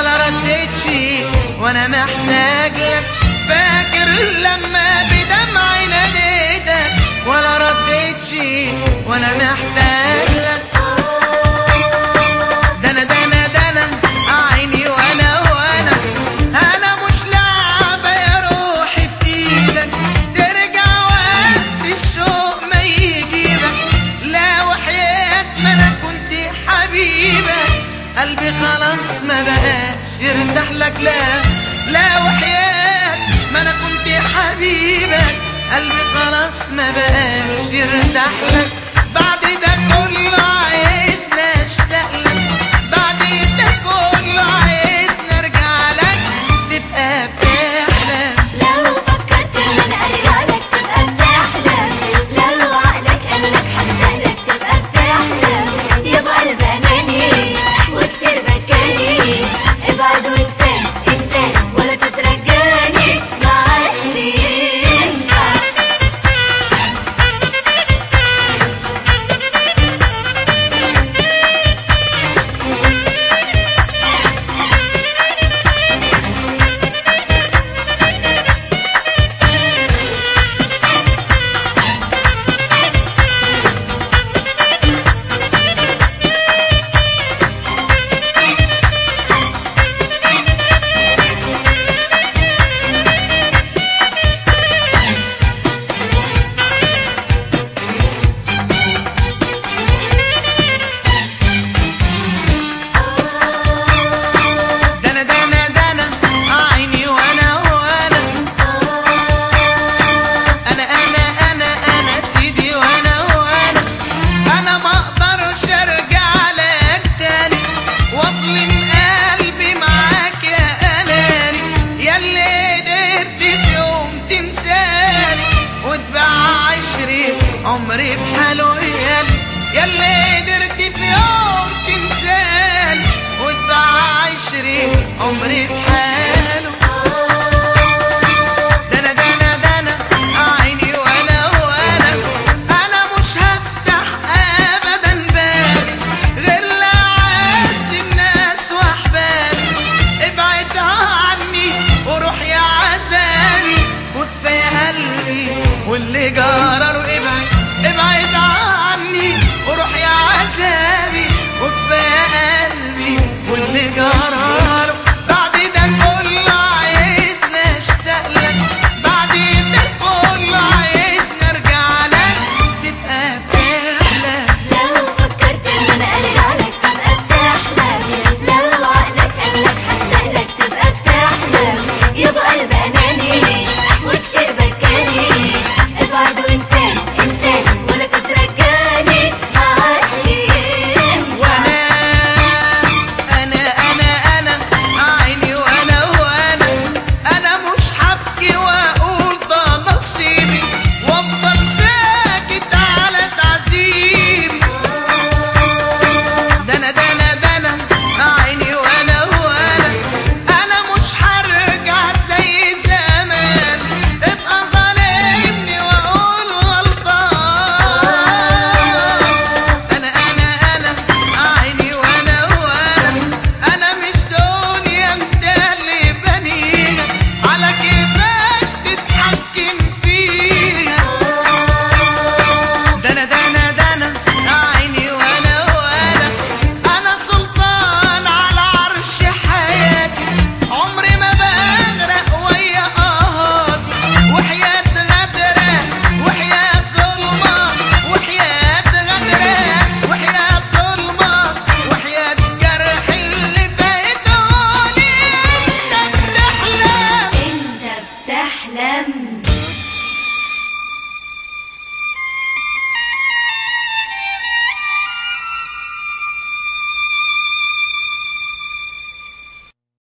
ولا رديتش وانا محتاج لك فاكر لما بدمعي ناديتك ولا رديتش وانا محتاج لك ده انا ده انا ده انا عيني وانا وانا انا مش لعبة يا روحي في ايدك ترجع وقت الشوق ما يجيبك لا وحياة ما انا كنت حبيبك قلبي خلاص ما بقاش يرتاح لك لا لا وحياة ما انا كنت حبيبك قلبي خلاص ما بقاش يرتاح لك بعد ده كله عايزنا اشتاق لك بعد ده كله عايزنا ارجع لك تبقى بتحلم لو فكرت ان انا ارجع لك تبقى بتحلم لو عقلك قالك هشتاق لك تبقى بتحلم يبقى قلب اناني وكتير بكاني ابعد وانسان انسان ولا تترجاني ما عادش ينفع ده انا ده انا ده انا عيني وانا وانا انا انا انا انا سيدي وانا وانا انا ما اقدرش ارجع لك تاني واظلم قلبي معاك يا اناني ياللي قدرت في يوم تنساني وتباع عشري عمري بحاله يالي ياللي قدرت في يوم تنساني وتباع عشري عمري بحاله ده انا ده انا ده انا عيني وانا وانا انا مش هفتح ابدا بالي غير لعز الناس واحبابي ابعد عني وروح يا عذابي وكفايه قلبي واللي جرره ابعد ابعد عني وروح يا عذابي وكفايه قلبي واللي جرره